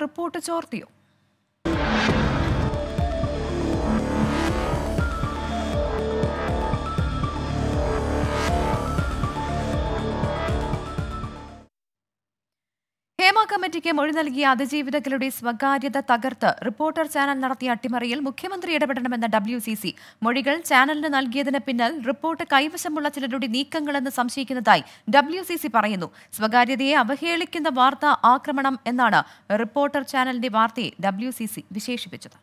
report ചോർത്തിയോ Hema കമ്മിറ്റിക്ക് മൊഴി നൽകിയ അതിജീവിതകളുടെ സ്വകാര്യത തകർത്ത് റിപ്പോർട്ടർ ചാനൽ നടത്തിയ അട്ടിമറിയിൽ മുഖ്യമന്ത്രി ഇടപെടണമെന്ന ഡബ്ല്യു സി സി മൊഴികൾ ചാനലിന് നൽകിയതിന് പിന്നിൽ റിപ്പോർട്ട് കൈവശമുള്ള ചിലരുടെ നീക്കങ്ങളെന്ന് സംശയിക്കുന്നതായി ഡബ്ല്യു സി സി പറയുന്നു സ്വകാര്യതയെ അവഹേളിക്കുന്ന വാർത്താ ആക്രമണം എന്നാണ് റിപ്പോർട്ടർ ചാനലിന്റെ വാർത്തയെ ഡബ്ല്യു സി സി വിശേഷിപ്പിച്ചത്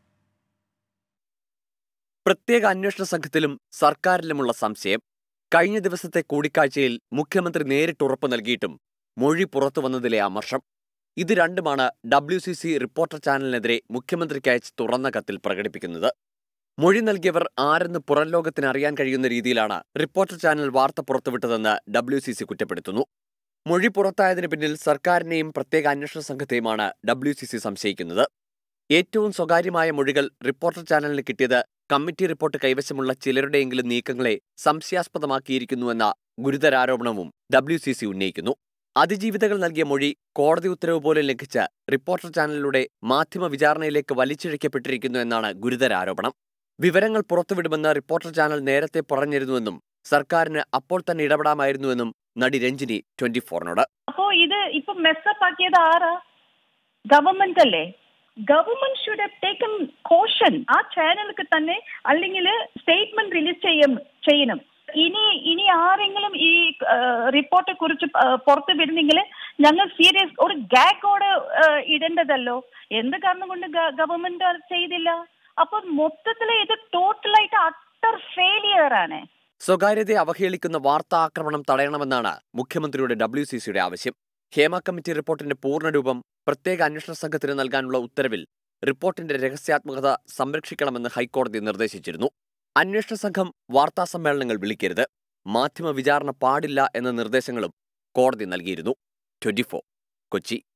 പ്രത്യേക അന്വേഷണ സംഘത്തിലും സർക്കാരിലുമുള്ള സംശയം കഴിഞ്ഞ ദിവസത്തെ കൂടിക്കാഴ്ചയിൽ മുഖ്യമന്ത്രി നേരിട്ട് ഉറപ്പ് നൽകിയിട്ടും മൊഴി പുറത്തു വന്നതിലെ അമർഷം ഇത് രണ്ടുമാണ് ഡബ്ല്യു സി സി റിപ്പോർട്ടർ ചാനലിനെതിരെ മുഖ്യമന്ത്രിക്ക് അയച്ച് തുറന്ന കത്തിൽ പ്രകടിപ്പിക്കുന്നത് മൊഴി നൽകിയവർ ആരെന്ന് പുറം ലോകത്തിന് അറിയാൻ കഴിയുന്ന രീതിയിലാണ് റിപ്പോർട്ടർ ചാനൽ വാർത്ത പുറത്തുവിട്ടതെന്ന് ഡബ്ല്യു സി സി കുറ്റപ്പെടുത്തുന്നു മൊഴി പുറത്തായതിനു പിന്നിൽ സർക്കാരിനെയും പ്രത്യേക അന്വേഷണ സംഘത്തെയുമാണ് ഡബ്ല്യു സി സി സംശയിക്കുന്നത് ഏറ്റവും സ്വകാര്യമായ മൊഴികൾ റിപ്പോർട്ടർ ചാനലിന് കിട്ടിയത് കമ്മിറ്റി റിപ്പോർട്ട് കൈവശമുള്ള ചിലരുടെയെങ്കിലും നീക്കങ്ങളെ സംശയാസ്പദമാക്കിയിരിക്കുന്നുവെന്ന ഗുരുതരാരോപണവും ഡബ്ല്യു സി സി ഉന്നയിക്കുന്നു അതിജീവിതകൾ നൽകിയ മൊഴി കോടതി ഉത്തരവ് പോലും ലംഘിച്ച് റിപ്പോർട്ടർ ചാനലിലൂടെ മാധ്യമ വിചാരണയിലേക്ക് വലിച്ചിഴക്കപ്പെട്ടിരിക്കുന്നു എന്നാണ് ഗുരുതരാരോപണം വിവരങ്ങൾ പുറത്തുവിടുമെന്ന് റിപ്പോർട്ടർ ചാനൽ നേരത്തെ പറഞ്ഞിരുന്നുവെന്നും സർക്കാരിന് അപ്പോൾ തന്നെ ഇടപെടാമായിരുന്നുവെന്നും നടി രഞ്ജിനി ട്വന്റി ഫോറിനോട് അപ്പോ ഇത് ഇപ്പൊ മെസ്സപ്പ് ആക്കിയത് ആരാ ഗവൺമെന്റ് അല്ലേ government should have taken caution ആ ചാനലിക്ക് തന്നെ അല്ലെങ്കിൽ സ്റ്റേറ്റ്മെന്റ് റിലീസ് ചെയ്യും ചെയ്യണം ഇനി ഇനി ആരെങ്കിലും ഈ റിപ്പോർട്ടെ കുറിച്ച് പുറത്തു വിടുന്നെങ്കിൽ ഞങ്ങൾ സീരിയസ് ഒരു ഗാഗോടെ ഇടേണ്ടതല്ലോ എന്ത് കാരണം കൊണ്ട് ഗവൺമെന്റ് അത് ചെയ്തില്ല അപ്പൊ മൊത്തത്തില് ഇത് ടോട്ടലായിട്ട് അട്ടർ ഫെയിലിയർ ആണ് സ്വകാര്യതയെ അവഹേളിക്കുന്ന വാർത്താ ആക്രമണം തടയണമെന്നാണ് മുഖ്യമന്ത്രിയുടെ ഡബ്ല്യു സി സിയുടെ ആവശ്യം ഹേമ കമ്മിറ്റി റിപ്പോർട്ടിന്റെ പൂർണ്ണരൂപം പ്രത്യേക അന്വേഷണ സംഘത്തിന് നൽകാനുള്ള ഉത്തരവിൽ റിപ്പോർട്ടിന്റെ രഹസ്യാത്മകത സംരക്ഷിക്കണമെന്ന് ഹൈക്കോടതി നിർദ്ദേശിച്ചിരുന്നു അന്വേഷണ സംഘം വാർത്താ സമ്മേളനങ്ങൾ വിളിക്കരുത് മാധ്യമ വിചാരണ പാടില്ല എന്ന നിർദ്ദേശങ്ങളും കോടതി നൽകിയിരുന്നു ട്വന്റി കൊച്ചി